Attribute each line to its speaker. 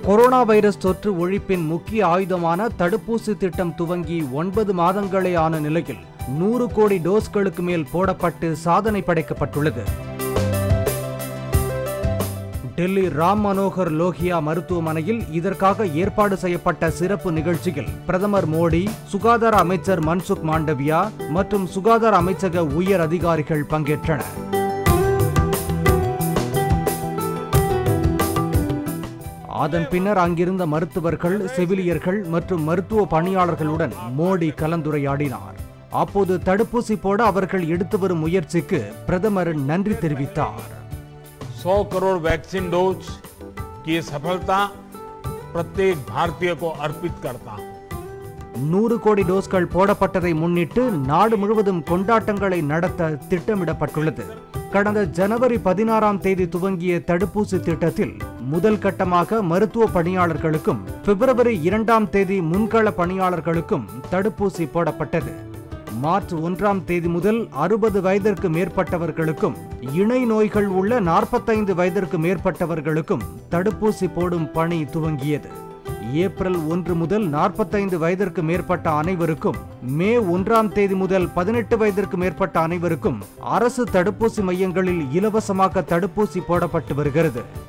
Speaker 1: corona virus தொற்று ஒழிப்பின் முக்கிய ஆயுதமான தடுப்பூசி திட்டம் துவங்கி ஒன்பது மாதங்களே ஆன நிலையில் நூறு கோடி டோஸ்களுக்கு மேல் போடப்பட்டு சாதனை படைக்கப்பட்டுள்ளது டெல்லி ராம் மனோகர் லோகியா மருத்துவமனையில் இதற்காக ஏற்பாடு செய்யப்பட்ட சிறப்பு நிகழ்ச்சியில் பிரதமர் மோடி சுகாதார அமைச்சர் மன்சுக் மாண்டவியா மற்றும் சுகாதார அமைச்சக உயர் அதிகாரிகள் பங்கேற்றனர் அதன் பின்னர் அங்கிருந்த மருத்துவர்கள் செவிலியர்கள் மற்றும் மருத்துவ பணியாளர்களுடன் மோடி கலந்துரையாடினார் அப்போது தடுப்பூசி போட அவர்கள் எடுத்து வரும் முயற்சிக்கு பிரதமர் நன்றி தெரிவித்தார்
Speaker 2: सौ करोड़ वैक्सीन डोज की ये सफलता प्रत्येक भारतीय को अर्पित करता हूं
Speaker 1: நூறு கோடி டோஸ்கள் போடப்பட்டதை முன்னிட்டு நாடு முழுவதும் கொண்டாட்டங்களை நடத்த திட்டமிடப்பட்டுள்ளது கடந்த ஜனவரி பதினாறாம் தேதி துவங்கிய தடுப்பூசி திட்டத்தில் முதல் கட்டமாக மருத்துவ பணியாளர்களுக்கும் பிப்ரவரி இரண்டாம் தேதி முன்கள பணியாளர்களுக்கும் தடுப்பூசி போடப்பட்டது மார்ச் ஒன்றாம் தேதி முதல் அறுபது வயதிற்கு மேற்பட்டவர்களுக்கும் இணை நோய்கள் உள்ள நாற்பத்தைந்து வயதிற்கு மேற்பட்டவர்களுக்கும் தடுப்பூசி போடும் பணி துவங்கியது ஏப்ரல் ஒன்று முதல் நாற்பத்தைந்து வயதிற்கு மேற்பட்ட அனைவருக்கும் மே ஒன்றாம் தேதி முதல் பதினெட்டு வயதிற்கு மேற்பட்ட அனைவருக்கும் அரசு தடுப்பூசி மையங்களில் இலவசமாக தடுப்பூசி போடப்பட்டு வருகிறது